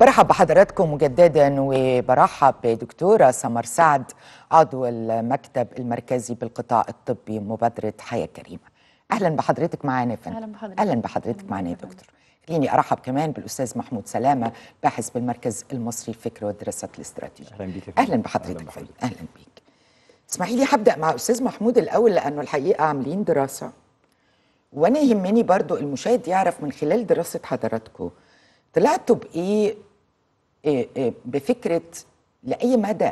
برحب بحضراتكم مجددا وبرحب بدكتورة سمر سعد عضو المكتب المركزي بالقطاع الطبي مبادرة حياة كريمة أهلا بحضرتك معانا يا فندم أهلا بحضرتك. أهلا بحضرتك معانا يا دكتور خليني أرحب كمان بالأستاذ محمود سلامة باحث بالمركز المصري للفكر والدراسات الاستراتيجية أهلا بيك يا فندم. أهلا بحضرتك أهلا فندم أهلا بيك اسمحي لي هبدأ مع أستاذ محمود الأول لأنه الحقيقة عاملين دراسة وانا يهمني برضو المشاهد يعرف من خلال دراسة حضراتكم طلعتوا بإيه إيه إيه بفكرة لأي مدى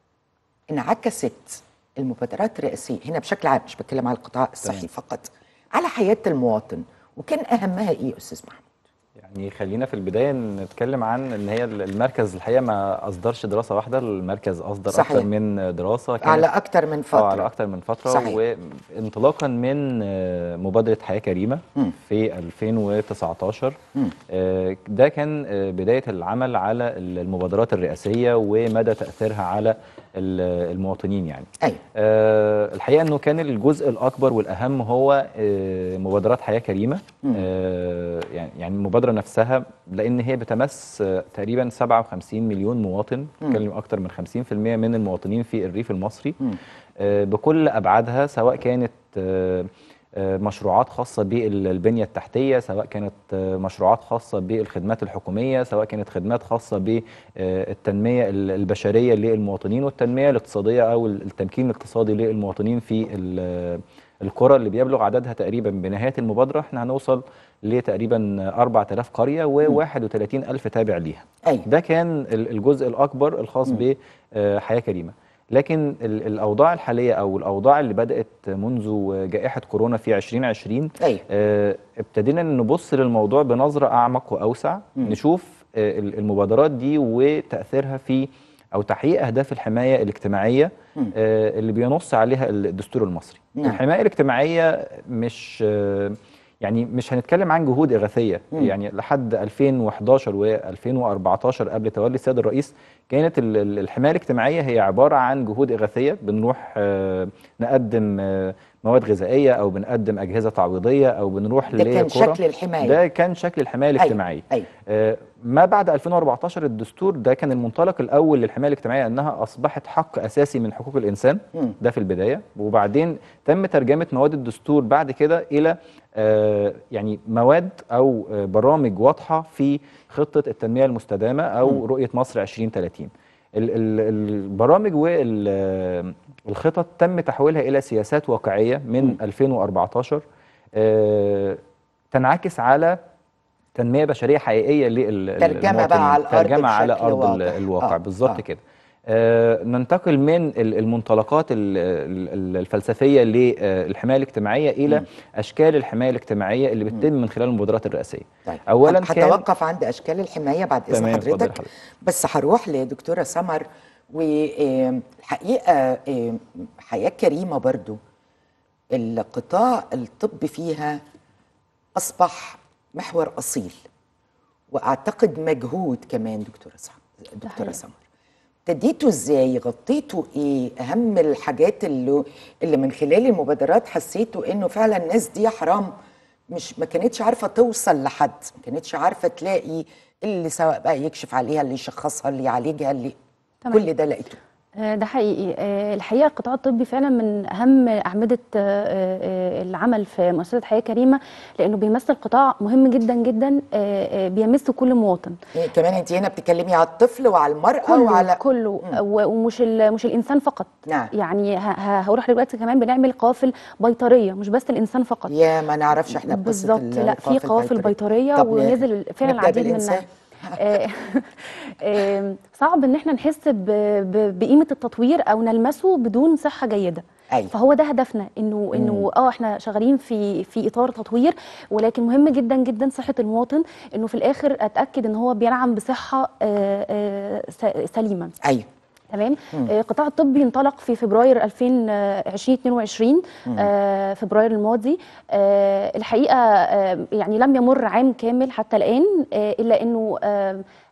انعكست المبادرات الرئاسية هنا بشكل عام مش بتكلم على القطاع الصحي تمام. فقط على حياة المواطن وكان أهمها إيه يا أستاذ محمود؟ يعني خلينا في البدايه نتكلم عن ان هي المركز الحقيقه ما اصدرش دراسه واحده المركز اصدر صحيح. اكتر من دراسه كانت على أكتر من آه، فترة على اكتر من فتره صحيح. وانطلاقا من آه، مبادره حياه كريمه مم. في 2019 مم. آه، ده كان آه، بدايه العمل على المبادرات الرئاسيه ومدى تاثيرها على ال- المواطنين يعني أيوة آه، الحقيقه انه كان الجزء الاكبر والاهم هو آه، مبادرات حياه كريمه مم. آه، يعني يعني المبادره نفسها لان هي بتمس آه، تقريبا 57 مليون مواطن بتتكلم اكتر من 50% من المواطنين في الريف المصري مم. آه، بكل ابعادها سواء كانت آه، آه، مشروعات خاصة بالبنية التحتية سواء كانت آه، مشروعات خاصة بالخدمات الحكومية سواء كانت خدمات خاصة بالتنمية البشرية للمواطنين والتنمية الاقتصادية أو التمكين الاقتصادي للمواطنين في ال- القرى اللي بيبلغ عددها تقريبا بنهاية المبادرة احنا هنوصل لتقريبا 4000 قرية و31 ألف تابع ليها أيوة ده كان ال- الجزء الأكبر الخاص بحياة كريمة لكن ال- الأوضاع الحالية أو الأوضاع اللي بدأت منذ جائحة كورونا في 2020 أيوة آه، ابتدينا نبص للموضوع بنظرة أعمق وأوسع مم. نشوف آه، ال- المبادرات دي وتأثيرها في أو تحقيق أهداف الحماية الاجتماعية مم. آه، اللي بينص عليها الدستور المصري نعم. الحماية الاجتماعية مش آه، يعني مش هنتكلم عن جهود إغاثية مم. يعني لحد 2011 و2014 قبل تولي السيد الرئيس كانت ال- ال- الحماية الاجتماعية هي عبارة عن جهود إغاثية بنروح آه، نقدم آه، مواد غذائية أو بنقدم أجهزة تعويضية أو بنروح ده كان لقرى. شكل الحماية ده كان شكل الحماية الاجتماعية أيوة آه، ما بعد 2014 الدستور ده كان المنطلق الاول للحمايه الاجتماعيه انها اصبحت حق اساسي من حقوق الانسان مم. ده في البدايه وبعدين تم ترجمه مواد الدستور بعد كده الى آه، يعني مواد او آه، برامج واضحه في خطه التنميه المستدامه او رؤيه مصر 2030 ال- ال- البرامج والخطط تم تحويلها الى سياسات واقعيه من 2014 آه، تنعكس على تنميه بشريه حقيقيه لل ترجمة بقى على الأرض ترجمه على بشكل ارض ال- واضح. الواقع آه، بالظبط آه. كده آه ننتقل من ال- المنطلقات ال- ال- الفلسفيه للحمايه الاجتماعيه الى اشكال الحمايه الاجتماعيه اللي بتتم من خلال المبادرات الرئاسيه طيب اولا هت- كان هتوقف عند اشكال الحمايه بعد اذن تمام، اتفضل حضرتك حضرتك. بس هروح لدكتوره سمر والحقيقه حياه كريمه برضو القطاع الطبي فيها اصبح محور اصيل واعتقد مجهود كمان دكتوره سمر دكتوره حقيقي. سمر ابتديتوا ازاي غطيتوا ايه اهم الحاجات اللي اللي من خلال المبادرات حسيتوا انه فعلا الناس دي حرام مش ما كانتش عارفه توصل لحد ما كانتش عارفه تلاقي اللي سواء بقى يكشف عليها اللي يشخصها اللي يعالجها اللي تمام. كل ده لقيته آه، ده حقيقي آه، الحقيقه القطاع الطبي فعلا من اهم اعمده آه، آه، العمل في مؤسسه حياه كريمه لانه بيمثل قطاع مهم جدا جدا آه، آه، بيمس كل مواطن يعني كمان انت هنا بتتكلمي على الطفل وعلى المراه كله وعلى كله و- ومش ال- مش الانسان فقط نعم. يعني ه- ه- هروح دلوقتي كمان بنعمل قوافل بيطريه مش بس الانسان فقط يا ما نعرفش احنا بقصة بالظبط لا في القوافل قوافل البيطرية. بيطريه طب ونزل فعلا نبدأ العديد بالإنسان. منها آه، آه، صعب ان احنا نحس ب- ب- بقيمه التطوير او نلمسه بدون صحه جيده أيوة. فهو ده هدفنا انه انه اه احنا شغالين في في اطار تطوير ولكن مهم جدا جدا صحه المواطن انه في الاخر اتاكد ان هو بينعم بصحه آه، آه، س- سليمه ايوه تمام آه، القطاع الطبي انطلق في فبراير 2022 آه، فبراير الماضي آه، الحقيقه آه، يعني لم يمر عام كامل حتى الان آه، الا انه آه،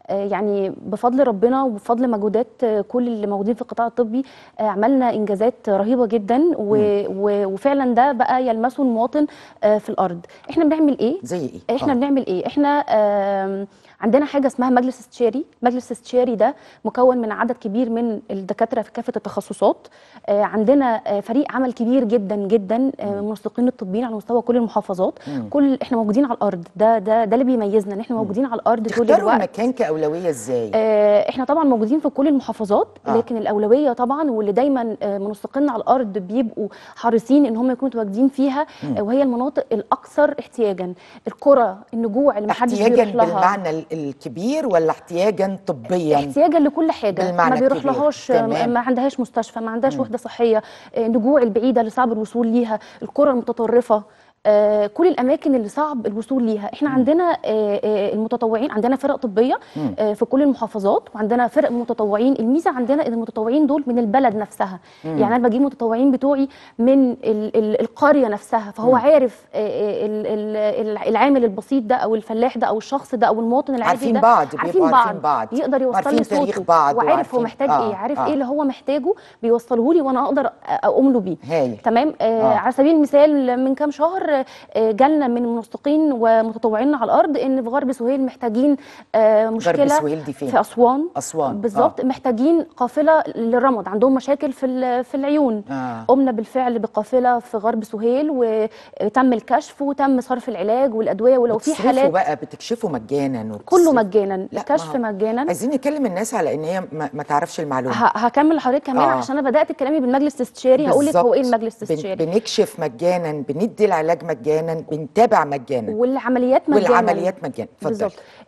آه، يعني بفضل ربنا وبفضل مجهودات آه، كل اللي موجودين في القطاع الطبي آه، عملنا انجازات رهيبه جدا و... و... وفعلا ده بقى يلمسه المواطن آه، في الارض احنا بنعمل ايه زي ايه احنا آه. بنعمل ايه احنا آم، عندنا حاجه اسمها مجلس استشاري مجلس استشاري ده مكون من عدد كبير من الدكاتره في كافه التخصصات آه، عندنا آه، فريق عمل كبير جدا جدا آه، من المنسقين الطبيين على مستوى كل المحافظات كل احنا موجودين على الارض ده ده ده اللي بيميزنا ان احنا موجودين على الارض طول تختاروا الوقت المكان كاولويه ازاي آه، احنا طبعا موجودين في كل المحافظات آه. لكن الاولويه طبعا واللي دايما آه، منسقين على الارض بيبقوا حريصين ان هم يكونوا متواجدين فيها آه، وهي المناطق الاكثر احتياجا القرى النجوع اللي محدش احتياجا بيروح لها بالمعنى ال- الكبير ولا احتياجا طبيا احتياجا لكل حاجه بالمعنى ما بيروح الكبير. لهاش تمام. ما عندهاش مستشفى ما عندهاش وحده صحيه آه، النجوع البعيده اللي صعب الوصول ليها القرى المتطرفه آه، كل الاماكن اللي صعب الوصول ليها احنا عندنا آه، آه، المتطوعين عندنا فرق طبيه آه، في كل المحافظات وعندنا فرق متطوعين الميزه عندنا ان المتطوعين دول من البلد نفسها يعني انا بجيب متطوعين بتوعي من ال- ال- القريه نفسها فهو عارف آه، آه، ال- ال- العامل البسيط ده او الفلاح ده او الشخص ده او المواطن العادي عارفين ده بعض، عارفين بيبقوا بعض, عارفين بعض. يقدر يوصل وعارفين لي تاريخ صوته بعض وعارف هو وعارفين- محتاج آه، ايه عارف آه. ايه اللي هو محتاجه بيوصله لي وانا اقدر اقوم له بيه هايل تمام آه آه. على سبيل المثال من كام شهر آه جالنا من منسقين ومتطوعين على الارض ان في غرب سهيل محتاجين آه مشكله سهيل دي فين؟ في اسوان أسوان، بالظبط آه. محتاجين قافله للرمد عندهم مشاكل في ال- في العيون آه. قمنا بالفعل بقافله في غرب سهيل وتم الكشف وتم صرف العلاج والادويه ولو في بتصرفوا حالات بقى بتكشفوا مجانا كله وبتصرفوا- مجانا لا، الكشف ما هو- مجانا عايزين نكلم الناس على ان هي ما, ما تعرفش المعلومه ه- هكمل لحضرتك كمان آه. عشان انا بدات كلامي بالمجلس الاستشاري هقول لك هو ايه بالظبط. المجلس بن- الاستشاري بنكشف مجانا بندي العلاج مجانا بنتابع مجانا والعمليات مجانا والعمليات مجانا اتفضل بالظبط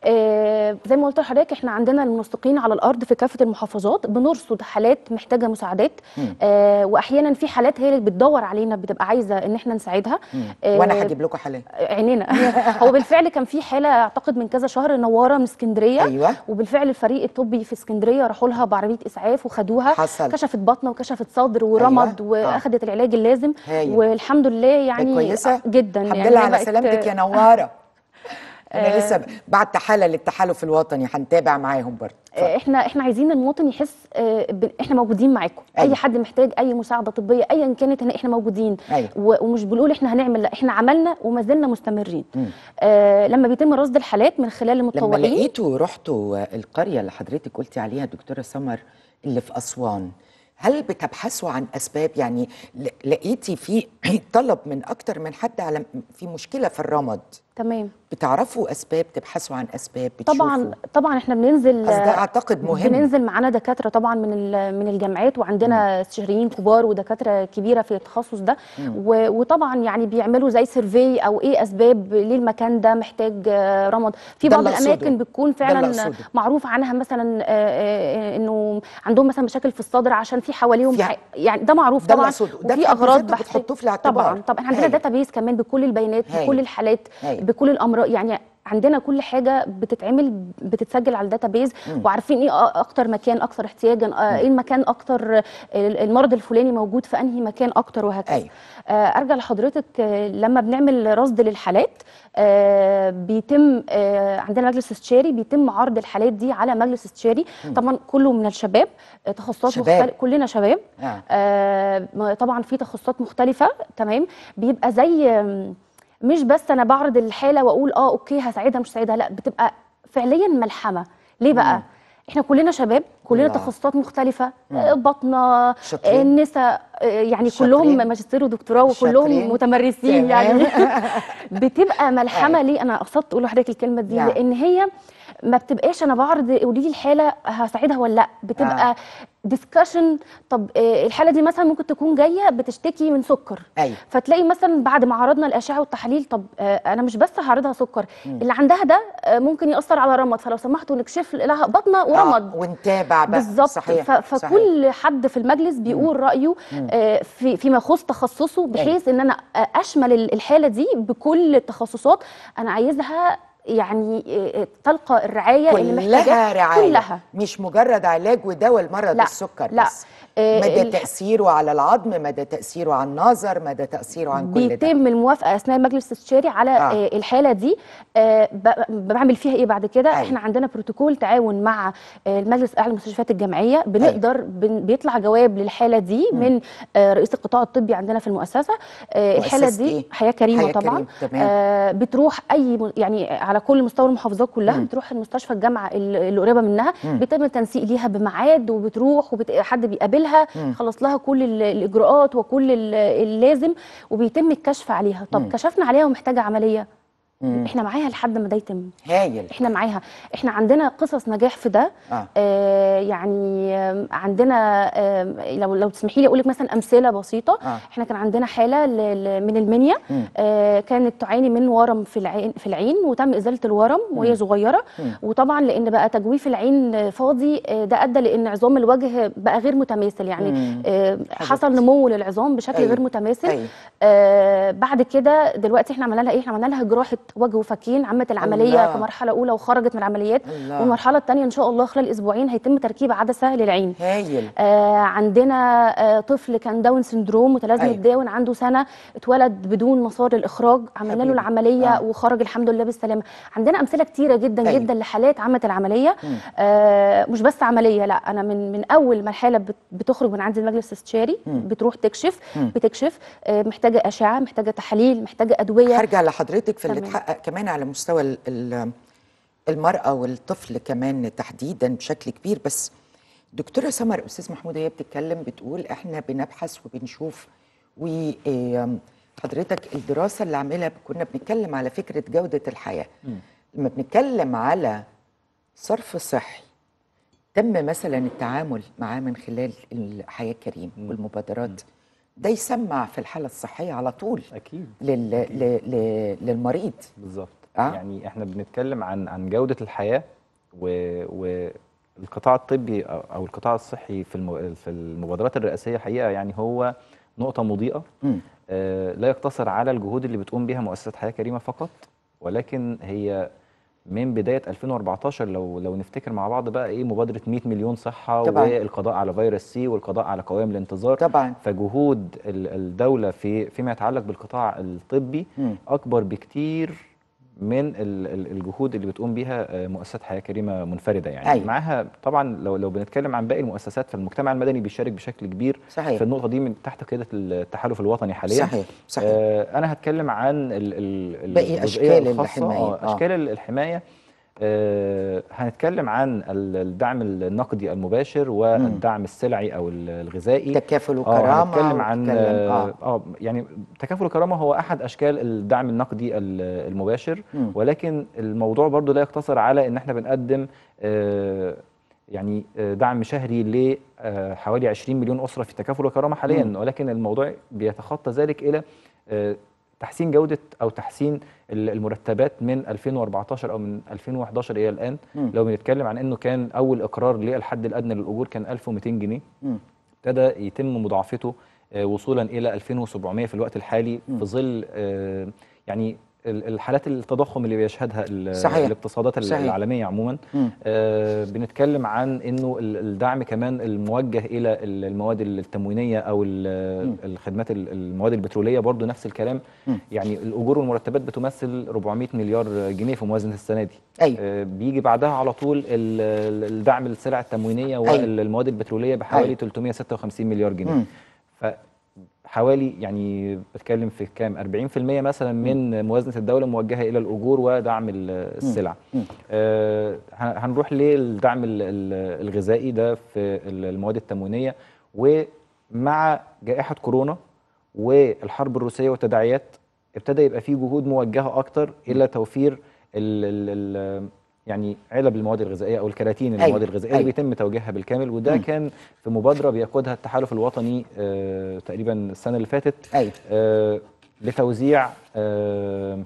آه زي ما قلت لحضرتك احنا عندنا المنسقين على الارض في كافه المحافظات بنرصد حالات محتاجه مساعدات آه واحيانا في حالات هي اللي بتدور علينا بتبقى عايزه ان احنا نساعدها آه وانا هجيب لكم حالات عينينا هو بالفعل كان في حاله اعتقد من كذا شهر نواره من اسكندريه أيوة. وبالفعل الفريق الطبي في اسكندريه راحوا لها بعربيه اسعاف وخدوها حصل. كشفت بطنه وكشفت صدر ورمد أيوة. آه. واخدت العلاج اللازم هايل. والحمد لله يعني كويسه جدا الحمد يعني لله هي على بقت- سلامتك يا نواره انا لسه بعت حاله للتحالف الوطني هنتابع معاهم برضه اتفضل. آه، احنا احنا عايزين المواطن يحس آه، ب- احنا موجودين معاكم أيوة. اي حد محتاج اي مساعده طبيه ايا كانت إن احنا موجودين أيوة. و- ومش بنقول احنا هنعمل لا احنا عملنا وما زلنا مستمرين آه لما بيتم رصد الحالات من خلال لما المتطوعين لقيتوا رحتوا القريه اللي حضرتك قلتي عليها دكتوره سمر اللي في اسوان هل بتبحثوا عن اسباب يعني ل- لقيتي في طلب من اكتر من حد على في مشكله في الرمد تمام بتعرفوا اسباب تبحثوا عن اسباب بتشوفوا طبعا طبعا احنا بننزل أصل ده اعتقد مهم بننزل معانا دكاتره طبعا من ال- من الجامعات وعندنا استشاريين كبار ودكاتره كبيره في التخصص ده و- وطبعا يعني بيعملوا زي سيرفي او ايه اسباب ليه المكان ده محتاج آه، رمد في ده بعض اللي أقصده. الاماكن بتكون ده اللي فعلا أقصده. معروف عنها مثلا آه، آه، انه عندهم مثلا مشاكل في الصدر عشان في حواليهم في- ح- يعني ده معروف ده اللي طبعا أقصده. ده وفي في حد اغراض ذاته بحث بتحطوه في الاعتبار. طبعا طبعا احنا عندنا هايل. داتا بيس كمان بكل البيانات هايل. بكل الحالات هايل. بكل الامراض يعني عندنا كل حاجه بتتعمل بتتسجل على الداتا بيز وعارفين ايه أ- اكتر مكان اكثر احتياجا آه، ايه المكان اكتر ال- المرض الفلاني موجود في انهي مكان اكتر وهكذا أيوة. آه، ارجع لحضرتك آه، لما بنعمل رصد للحالات آه، بيتم آه، عندنا مجلس استشاري بيتم عرض الحالات دي على مجلس استشاري طبعا كله من الشباب آه، تخصصات شباب. مختلفه كلنا شباب آه. آه، ما- طبعا في تخصصات مختلفه تمام بيبقى زي آم، مش بس انا بعرض الحاله واقول اه اوكي هساعدها مش هساعدها لا بتبقى فعليا ملحمه ليه بقى احنا كلنا شباب كلنا الله. تخصصات مختلفه آه، باطنه شاطرين. آه، النساء آه، يعني شاطرين. كلهم ماجستير ودكتوراه شاطرين. وكلهم متمرسين تمام. يعني بتبقى ملحمه ليه انا قصدت اقول لحضرتك الكلمه دي نعم. لان هي ما بتبقاش انا بعرض قولي لي الحاله هساعدها ولا لا بتبقى آه. ديسكشن طب آه، الحاله دي مثلا ممكن تكون جايه بتشتكي من سكر أيوة. فتلاقي مثلا بعد ما عرضنا الاشعه والتحاليل طب آه، انا مش بس هعرضها سكر اللي عندها ده آه، ممكن ياثر على رمد فلو سمحتوا نكشف لها بطنه ورمد آه ونتابع بقى بالظبط صحيح ف- فكل حد في المجلس بيقول رايه آه، في فيما يخص تخصصه بحيث ان انا آه، اشمل ال- الحاله دي بكل التخصصات انا عايزها يعني آه، تلقى الرعايه اللي كلها محتاجاها رعايه كلها مش مجرد علاج ودواء لمرض لا، السكر لا. بس آه، مدى الح- تاثيره على العظم مدى تاثيره على النظر مدى تاثيره عن كل ده بيتم الموافقه اثناء المجلس الاستشاري على آه. آه. الحاله دي آه ب- بعمل فيها ايه بعد كده أيوة. احنا عندنا بروتوكول تعاون مع آه، المجلس الاعلى للمستشفيات الجامعيه بنقدر بن بيطلع جواب للحاله دي من آه، رئيس القطاع الطبي عندنا في المؤسسه آه، الحاله مؤسسة دي إيه؟ حياه كريمه حياة طبعا كريم، تمام. آه، بتروح اي م- يعني على كل مستوى المحافظات كلها بتروح المستشفى الجامعه ال- اللي قريبه منها بيتم التنسيق ليها بميعاد وبتروح وحد بيقابلها خلص لها كل ال- الاجراءات وكل ال- اللازم وبيتم الكشف عليها طب كشفنا عليها ومحتاجه عمليه احنا معاها لحد ما ده يتم هايل احنا معاها احنا عندنا قصص نجاح في ده آه. آه يعني آم، عندنا آم، لو لو تسمحي لي اقول لك مثلا امثله بسيطه آه. احنا كان عندنا حاله ل- ل- من المنيا آه كانت تعاني من ورم في العين في العين وتم ازاله الورم وهي صغيره وطبعا لان بقى تجويف العين فاضي آه، ده ادى لان عظام الوجه بقى غير متماثل يعني آه حصل نمو للعظام بشكل أيوة. غير متماثل أيوة. آه بعد كده دلوقتي احنا عملنا لها ايه احنا عملنا لها جراحه وجه وفكين عملت العمليه الله. كمرحله اولى وخرجت من العمليات الله. والمرحله الثانيه ان شاء الله خلال اسبوعين هيتم تركيب عدسه للعين هايل آه عندنا آه طفل كان داون سندروم متلازمه أيوة. أيوة. داون عنده سنه اتولد بدون مسار للاخراج عملنا له حبيبي. العمليه آه. آه. وخرج الحمد لله بالسلامه عندنا امثله كتيره جدا أيوة. أيوة. جدا لحالات عملت العمليه آه مش بس عمليه لا انا من من اول ما الحاله بت- بتخرج من عند المجلس الاستشاري بتروح تكشف بتكشف آه محتاجه اشعه محتاجه تحاليل محتاجه ادويه هرجع لحضرتك في اللي تمام. اتحقق كمان على مستوى ال- ال- المرأة والطفل كمان تحديدا بشكل كبير بس دكتورة سمر أستاذ محمود هي بتتكلم بتقول احنا بنبحث وبنشوف وحضرتك الدراسة اللي عاملها كنا بنتكلم على فكرة جودة الحياة لما بنتكلم على صرف صحي تم مثلا التعامل معاه من خلال الحياة الكريم والمبادرات ده يسمع في الحالة الصحية على طول اكيد لل... ل... ل... للمريض بالظبط آه. يعني احنا بنتكلم عن عن جوده الحياه و والقطاع الطبي او أو القطاع الصحي في الم... في المبادرات الرئاسيه حقيقه يعني هو نقطه مضيئه مم. آه لا يقتصر على الجهود اللي بتقوم بها مؤسسه حياه كريمه فقط ولكن هي من بدايه 2014 لو لو نفتكر مع بعض بقى ايه مبادره 100 مليون صحه طبعاً. والقضاء على فيروس سي والقضاء على قوائم الانتظار طبعا فجهود ال- الدولة في فيما يتعلق بالقطاع الطبي مم. أكبر بكتير من ال- ال- الجهود اللي بتقوم بيها آه، مؤسسات حياة كريمة منفردة يعني أيوة. معاها طبعا لو لو بنتكلم عن باقي المؤسسات فالمجتمع المدني بيشارك بشكل كبير صحيح. في النقطة دي من تحت قيادة التحالف الوطني حاليا صحيح صحيح آه أنا هتكلم عن ال ال باقي الجزئية أشكال الخاصة، الحماية. آه، آه. أشكال الحماية آه هنتكلم عن ال- الدعم النقدي المباشر والدعم السلعي أو ال- الغذائي تكافل اه وكرامة هنتكلم عن وتتكلم- اه آه، يعني تكافل الكرامه هو احد اشكال الدعم النقدي ال- المباشر مم. ولكن الموضوع برضو لا يقتصر على ان احنا بنقدم آه، يعني آه، دعم شهري لحوالي 20 مليون اسره في تكافل وكرامه حاليا مم. ولكن الموضوع بيتخطى ذلك الى آه، تحسين جوده او تحسين ال- المرتبات من 2014 او من 2011 الى الان مم. لو بنتكلم عن انه كان اول اقرار للحد الادنى للاجور كان 1200 جنيه مم. ابتدى يتم مضاعفته آه، وصولا الى 2700 في الوقت الحالي في ظل آه، يعني ال- الحالات التضخم اللي بيشهدها ال- صحيح. الاقتصادات صحيح. العالميه عموما مم. آه، بنتكلم عن انه ال- الدعم كمان الموجه الى ال- المواد التموينيه او ال- الخدمات ال- المواد البتروليه برضو نفس الكلام مم. يعني الاجور والمرتبات بتمثل 400 مليار جنيه في موازنه السنه دي أيوة. آه، بيجي بعدها على طول ال- ال- الدعم السلع التموينيه أيوة. والمواد البتروليه بحوالي أيوة. 356 مليار جنيه مم. فحوالي يعني بتكلم في كام 40% مثلا من موازنه الدوله موجهه الى الاجور ودعم ال- السلع مم. آه هن- هنروح للدعم ال- ال- الغذائي ده في ال- المواد التموينيه ومع جائحه كورونا والحرب الروسيه والتداعيات ابتدى يبقى في جهود موجهه اكتر الى توفير ال ال ال يعني علب المواد الغذائيه او الكراتين أيوة. المواد الغذائيه أيوة. اللي بيتم توجيهها بالكامل وده مم. كان في مبادره بيقودها التحالف الوطني آه تقريبا السنه اللي فاتت أيوة. آه لتوزيع آه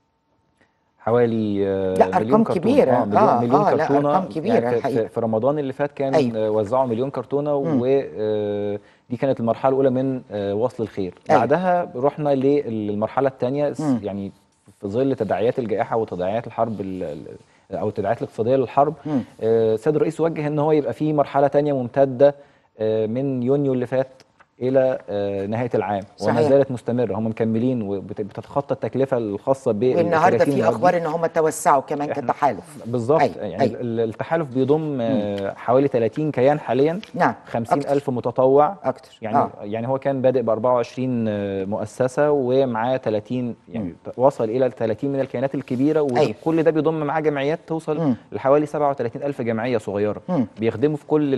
حوالي آه لا، أرقام مليون كرتونة. كبيرة. اه مليون, آه، مليون آه، لا، كرتونه أرقام كبيرة يعني في- الحقيقة. في, في رمضان اللي فات كان أيوة. آه وزعوا مليون كرتونه مم. ودي كانت المرحله الاولى من آه وصل الخير أيوة. بعدها رحنا للمرحله الثانيه مم. يعني في ظل تداعيات الجائحه وتداعيات الحرب ال- ال- او التداعيات الاقتصاديه للحرب مم. آه، السيد الرئيس وجه ان هو يبقى في مرحله تانية ممتده آه، من يونيو اللي فات الى آه، نهايه العام وما صحيح. زالت مستمره هم مكملين وبتتخطى التكلفه الخاصه بال والنهارده 30 في مواد دي. اخبار ان هم توسعوا كمان إحنا- كتحالف بالظبط أيوة، يعني أيوة. ال- التحالف بيضم آه، حوالي 30 كيان حاليا نعم 50 أكتر. ألف متطوع اكتر يعني آه. آه. يعني هو كان بادئ ب 24 آه، مؤسسه ومعاه 30 يعني ت- وصل الى 30 من الكيانات الكبيره أيوة. وكل ده بيضم معاه جمعيات توصل مم. لحوالي 37 ألف جمعيه صغيره مم. بيخدموا في كل ال-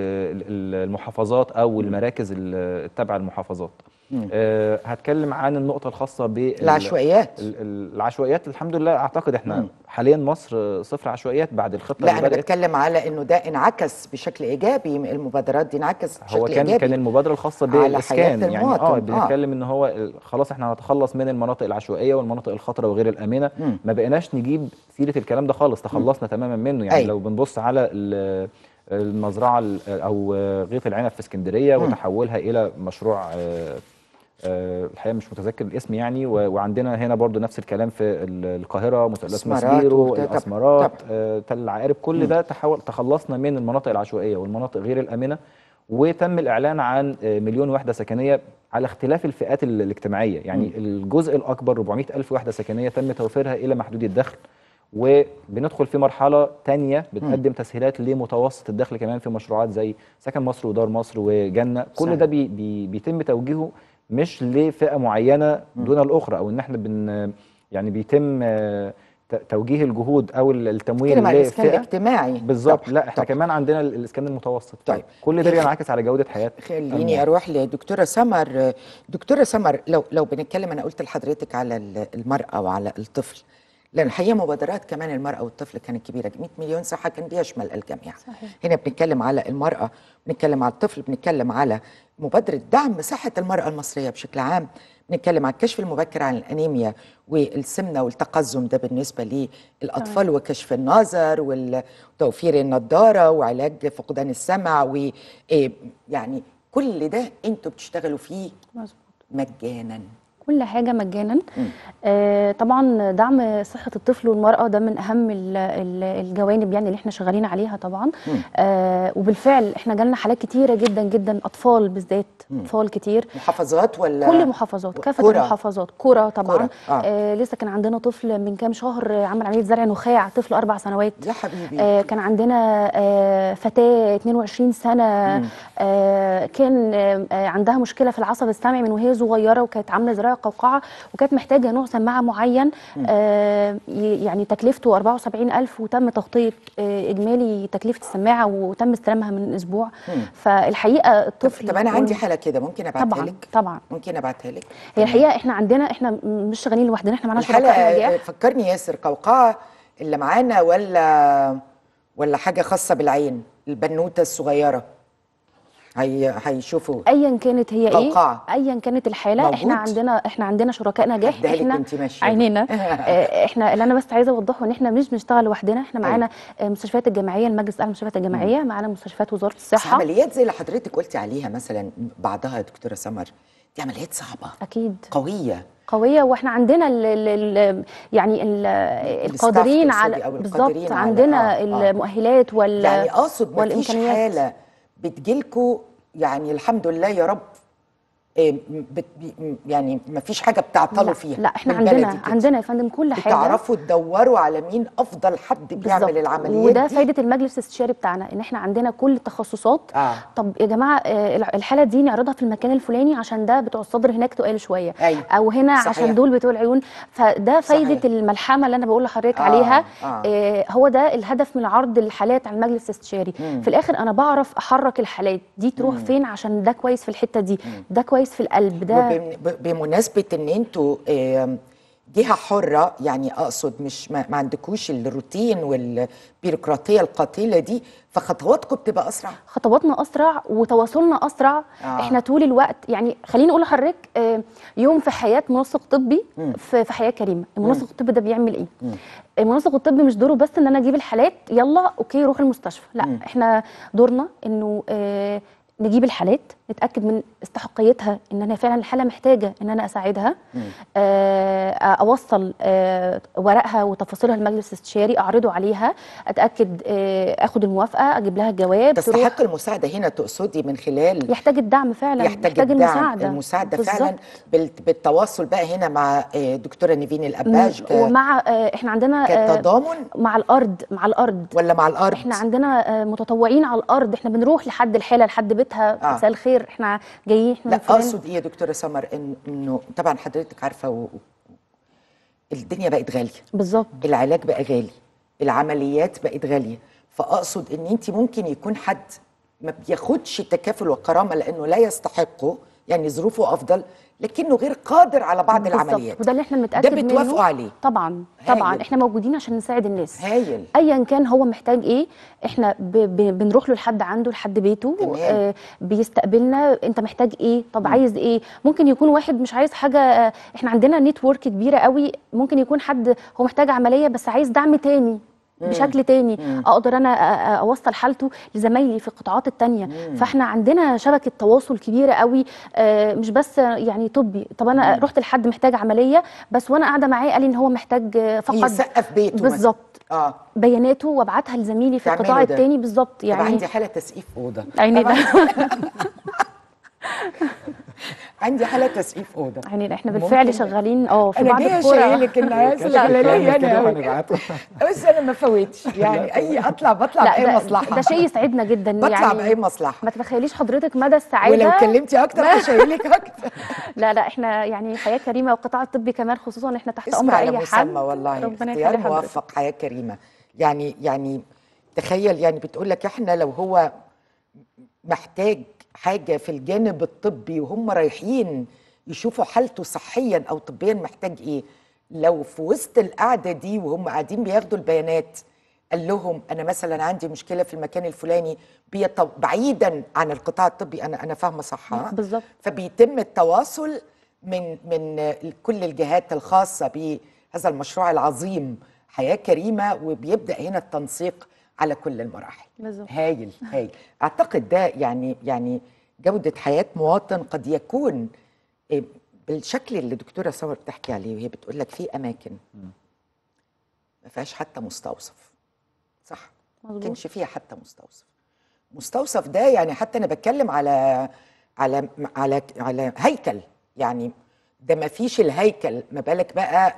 ال- المحافظات او المراكز ال- التابعه للمحافظات مم. آه هتكلم عن النقطه الخاصه بال العشوائيات ال- ال- العشوائيات الحمد لله اعتقد احنا مم. حاليا مصر آه، صفر عشوائيات بعد الخطه لا اللي انا بدات بتكلم على انه ده انعكس بشكل ايجابي المبادرات دي انعكس بشكل هو كان ايجابي كان المبادره الخاصه على حياة بالاسكان يعني المواطن. اه آه. بنتكلم ان هو ال- خلاص احنا هنتخلص من المناطق العشوائيه والمناطق الخطره وغير الامنه مم. ما بقيناش نجيب سيره الكلام ده خالص تخلصنا تماما منه يعني أيوة. لو بنبص على ال- المزرعه ال- او غيط العنب في اسكندريه مم. وتحولها الى مشروع آه، آه، الحقيقه مش متذكر الاسم يعني و- وعندنا هنا برضو نفس الكلام في ال- القاهره مثلث إسمارات مسبيرو وبتاع. طب- الاسمرات طب. آه، تل العقارب كل ده تحول تخلصنا من المناطق العشوائيه والمناطق غير الامنه وتم الاعلان عن آه، مليون وحده سكنيه على اختلاف الفئات ال- الاجتماعيه يعني الجزء الاكبر 400 الف وحده سكنيه تم توفيرها الى محدود الدخل وبندخل في مرحله تانية بتقدم تسهيلات لمتوسط الدخل كمان في مشروعات زي سكن مصر ودار مصر وجنه كل صحيح. ده بي بي بيتم توجيهه مش لفئه معينه دون الاخرى او ان احنا بن يعني بيتم آه، ت- توجيه الجهود او ال- التمويل بتكلم على الاسكان لفئه الاجتماعي بالظبط طبعاً، لا احنا طبعاً. كمان عندنا ال- الاسكان المتوسط طيب. كل ده بينعكس على جوده حياه خليني المواطن. اروح لدكتوره سمر دكتوره سمر لو لو بنتكلم انا قلت لحضرتك على ال- المراه وعلى الطفل لان الحقيقه مبادرات كمان المراه والطفل كانت كبيره 100 مليون صحه كان بيشمل الجميع صحيح. هنا بنتكلم على المراه بنتكلم على الطفل بنتكلم على مبادره دعم صحه المراه المصريه بشكل عام بنتكلم عن الكشف المبكر عن الانيميا والسمنه والتقزم ده بالنسبه للاطفال وكشف النظر وتوفير النضاره وعلاج فقدان السمع و إيه يعني كل ده انتوا بتشتغلوا فيه مظبوط مجانا كل حاجه مجانا مم. آه طبعا دعم صحه الطفل والمراه ده من اهم ال- ال- الجوانب يعني اللي احنا شغالين عليها طبعا مم. آه وبالفعل احنا جالنا حالات كتيره جدا جدا اطفال بالذات مم. اطفال كتير محافظات ولا كل المحافظات كافه كرة. المحافظات كرة طبعا كرة، آه. آه لسه كان عندنا طفل من كام شهر آه، عمل عمليه زرع نخاع طفل اربع سنوات يا حبيبي آه كان عندنا آه فتاه 22 سنه مم. آه كان آه آه، عندها مشكله في العصب السمعي من وهي صغيره وكانت عامله زراعه قوقعه وكانت محتاجه نوع سماعه معين آه ي- يعني تكلفته 74000 وتم تغطيه آه اجمالي تكلفه السماعه وتم استلامها من اسبوع مم. فالحقيقه طب, الطفل طب انا عندي وال- حاله كده ممكن ابعتها طبعا لك طبعا ممكن ابعتها لك هي الحقيقه احنا عندنا احنا م- مش شغالين لوحدنا احنا معانا شركاء الحلقه نجاح فكرني ياسر قوقعه اللي معانا ولا ولا حاجه خاصه بالعين البنوته الصغيره هي هيشوفوا ايا كانت هي ايه قوقعة. ايا كانت الحاله موجود؟ احنا عندنا احنا عندنا شركاء نجاح هديها لك احنا وانتي ماشية. عينينا آه، احنا اللي انا بس عايزه اوضحه ان احنا مش بنشتغل لوحدنا احنا معانا آه، مستشفيات الجامعيه المجلس الاعلى للمستشفيات الجامعيه معانا مستشفيات وزاره بس الصحه عمليات زي اللي حضرتك قلتي عليها مثلا بعضها يا دكتوره سمر دي عمليات صعبه اكيد قويه قويه واحنا عندنا ال ال ال يعني ال القادرين تقصدي على أو بالظبط القادرين على- عندنا آه، آه. المؤهلات وال يعني اقصد مفيش والإمكانيات. حاله بتجيلكوا يعني الحمد لله يا رب إيه، بت بي- يعني مفيش حاجه بتعطلوا لا فيها لا احنا بالبلدي عندنا كده. عندنا يا فندم كل حاجه بتعرفوا تدوروا على مين افضل حد بيعمل بالظبط. العمليات وده دي فايده المجلس الاستشاري بتاعنا ان احنا عندنا كل التخصصات آه. طب يا جماعه آه، الع- الحاله دي نعرضها في المكان الفلاني عشان ده بتوع الصدر هناك تقال شويه أيوة. او هنا صحيح. عشان دول بتوع العيون فده فايده صحيح. الملحمه اللي انا بقول لحضرتك آه، عليها آه. آه، هو ده الهدف من عرض الحالات على المجلس الاستشاري مم. في الاخر انا بعرف احرك الحالات دي تروح فين عشان ده كويس في الحته دي ده كويس في القلب ده وبم- ب- بمناسبه ان انتوا آم، جهه حره يعني اقصد مش ما, ما عندكوش الروتين والبيروقراطيه القاتله دي فخطواتكم بتبقى اسرع خطواتنا اسرع وتواصلنا اسرع آه. آه. احنا طول الوقت يعني خليني اقول لحضرتك آه، يوم في حياه منسق طبي في, في حياه كريمه المنسق الطبي ده بيعمل ايه المنسق الطبي مش دوره بس ان انا اجيب الحالات يلا اوكي روح المستشفى لا احنا دورنا انه آه، نجيب الحالات نتاكد من استحقيتها ان انا فعلا الحاله محتاجه ان انا اساعدها آه، اوصل آه، ورقها وتفاصيلها للمجلس الاستشاري اعرضه عليها اتاكد آه، اخد الموافقه اجيب لها الجواب تروح تستحق المساعده هنا تقصدي من خلال يحتاج الدعم فعلا يحتاج الدعم المساعده المساعده بالظبط. فعلا بال- بالتواصل بقى هنا مع آه، دكتوره نيفين الاباج ك- ومع آه، احنا عندنا آه، كتضامن مع الارض مع الارض ولا مع الارض احنا عندنا آه، متطوعين على الارض احنا بنروح لحد الحاله لحد بيتها آه. مساء الخير احنا جايين احنا لا من فلان. اقصد ايه يا دكتوره سمر إن انه طبعا حضرتك عارفه و... و- الدنيا بقت غاليه بالظبط العلاج بقى غالي العمليات بقت غاليه فاقصد ان انت ممكن يكون حد ما بياخدش تكافل وكرامه لانه لا يستحقه يعني ظروفه افضل لكنه غير قادر على بعض بالظبط. العمليات وده اللي احنا بنتاكد ده منه بتوافقوا عليه طبعا طبعا هايل. احنا موجودين عشان نساعد الناس هايل ايا كان هو محتاج ايه احنا ب ب بنروح له لحد عنده لحد بيته تمام. آه بيستقبلنا انت محتاج ايه طب عايز ايه ممكن يكون واحد مش عايز حاجه آه احنا عندنا نتورك كبيره قوي ممكن يكون حد هو محتاج عمليه بس عايز دعم تاني بشكل تاني اقدر انا أ- أ- اوصل حالته لزمايلي في القطاعات التانية فاحنا عندنا شبكه تواصل كبيره قوي آه، مش بس يعني طبي طب انا رحت لحد محتاج عمليه بس وانا قاعده معاه قال لي ان هو محتاج آه، فقد يسقف بيته مثلاً. بالظبط اه بياناته وابعتها لزميلي في تعملوا القطاع ده. التاني بالظبط يعني يعني عندي حاله تسقيف اوضه عيني طبعاً ده عندي حاله تسقيف اوضه يعني احنا بالفعل ممكن- شغالين اه في انا بعض جايه القرى شايلك الناس الاعلانيه انا أوي. هنبعته بس انا ما فوتش يعني اي اطلع بطلع لا باي ده, مصلحه ده شيء يسعدنا جدا بطلع يعني باي مصلحه ما تتخيليش حضرتك مدى السعاده ولو كلمتي اكتر هشيلك اكتر لا لا احنا يعني حياه كريمه والقطاع الطبي كمان خصوصا احنا تحت امر اسم على اي حد مسمى والله ربنا اختيار يخلي حضرتك موفق حياه كريمه يعني يعني تخيل يعني بتقول لك احنا لو هو محتاج حاجه في الجانب الطبي وهم رايحين يشوفوا حالته صحيا او طبيا محتاج ايه لو في وسط القعده دي وهم قاعدين بياخدوا البيانات قال لهم انا مثلا عندي مشكله في المكان الفلاني بيط... بعيدا عن القطاع الطبي انا انا فاهمه صح ها؟ بالظبط. فبيتم التواصل من من كل الجهات الخاصه بهذا المشروع العظيم حياه كريمه وبيبدا هنا التنسيق على كل المراحل بالظبط. هايل هايل اعتقد ده يعني يعني جوده حياه مواطن قد يكون إيه، بالشكل اللي الدكتوره سمر بتحكي عليه وهي بتقول لك في اماكن ما فيهاش حتى مستوصف صح ما مظبوط. كانش فيها حتى مستوصف مستوصف ده يعني حتى انا بتكلم على على على على هيكل يعني ده ما فيش الهيكل ما بالك بقى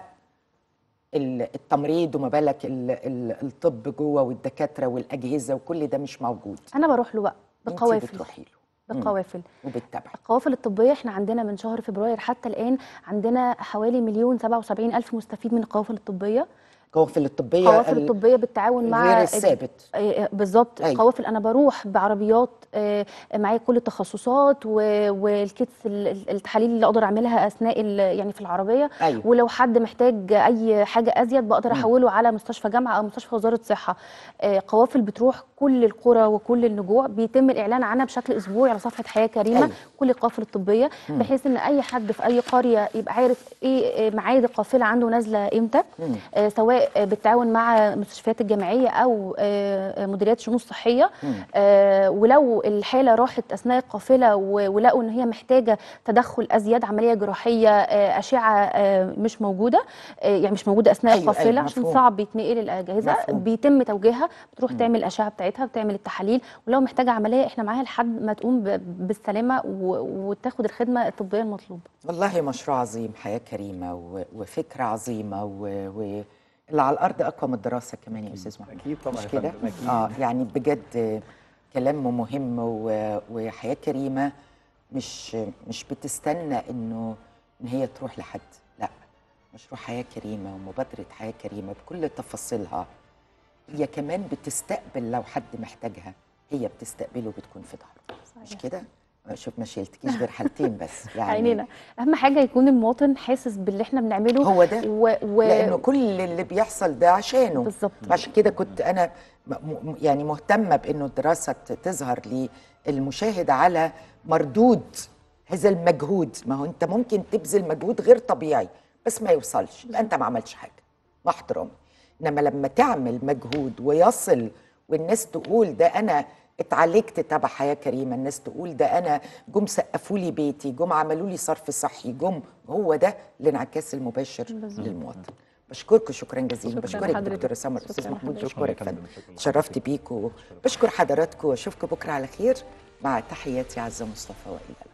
ال- التمريض وما بالك ال- ال- الطب جوه والدكاتره والاجهزه وكل ده مش موجود انا بروح له بقى انت بقوافل بتروحي له مم. بقوافل وبتتابعي القوافل الطبية احنا عندنا من شهر فبراير حتى الآن عندنا حوالي مليون سبعة وسبعين ألف مستفيد من القوافل الطبية القوافل الطبيه القوافل ال- الطبية بالتعاون مع غير الثابت آه، آه، بالظبط أيوة. القوافل انا بروح بعربيات آه، معايا كل التخصصات و- والكيتس ال- ال- التحاليل اللي اقدر اعملها اثناء ال- يعني في العربيه أيوة. ولو حد محتاج اي حاجه ازيد بقدر احوله على مستشفى جامعه او مستشفى وزاره صحه آه، قوافل بتروح كل القرى وكل النجوع بيتم الاعلان عنها بشكل اسبوعي على صفحه حياه كريمه أيوة. كل القوافل الطبيه بحيث ان اي حد في اي قريه يبقى عارف ايه آه، ميعاد القافله عنده نازله امتى آه، سواء آه، بالتعاون مع المستشفيات الجامعيه او آه، آه، مديريات الشؤون الصحيه آه، ولو الحاله راحت اثناء القافله و- ولقوا ان هي محتاجه تدخل ازيد عمليه جراحيه آه، اشعه آه، مش موجوده آه، يعني مش موجوده اثناء أيوة، القافله أيوة، عشان مفهوم. صعب يتنقل الاجهزه مفهوم. بيتم توجيهها بتروح تعمل الاشعه بتاعتها بتعمل التحاليل ولو محتاجه عمليه احنا معاها لحد ما تقوم ب- بالسلامه و- وتاخد الخدمه الطبيه المطلوبه والله مشروع عظيم حياة كريمة و- وفكرة عظيمة و... و... اللي على الأرض أقوى من الدراسة كمان يا أستاذ محمود أكيد طبعاً مش يا كده؟ فندم، أكيد. آه يعني بجد كلام مهم و... وحياة كريمة مش مش بتستنى إنه إن هي تروح لحد لا مشروع حياة كريمة ومبادرة حياة كريمة بكل تفاصيلها هي كمان بتستقبل لو حد محتاجها هي بتستقبله بتكون في ظهره مش صحيح. كده؟ شوف ما شيلتكيش غير حالتين بس يعني عينينا اهم حاجه يكون المواطن حاسس باللي احنا بنعمله هو ده. و... و... لانه كل اللي بيحصل ده عشانه بالظبط. عشان كده كنت انا م- م- يعني مهتمه بانه الدراسه ت- تظهر للمشاهد على مردود هذا المجهود ما هو انت ممكن تبذل مجهود غير طبيعي بس ما يوصلش يبقى انت ما عملتش حاجه مع احترامي انما لما تعمل مجهود ويصل والناس تقول ده انا اتعالجت تبع حياه كريمه الناس تقول ده انا جم سقفوا لي بيتي جم عملوا لي صرف صحي جم هو ده الانعكاس المباشر للمواطن بشكركم شكرا جزيلا شكراً بشكرك لحضرتك. دكتوره سمر شكراً استاذ محمود لحضرتك. شكراً يا بشكرك فندم. فندم تشرفت بيكم بشكر حضراتكم واشوفكم بكره على خير مع تحياتي عزه مصطفى والى اللقاء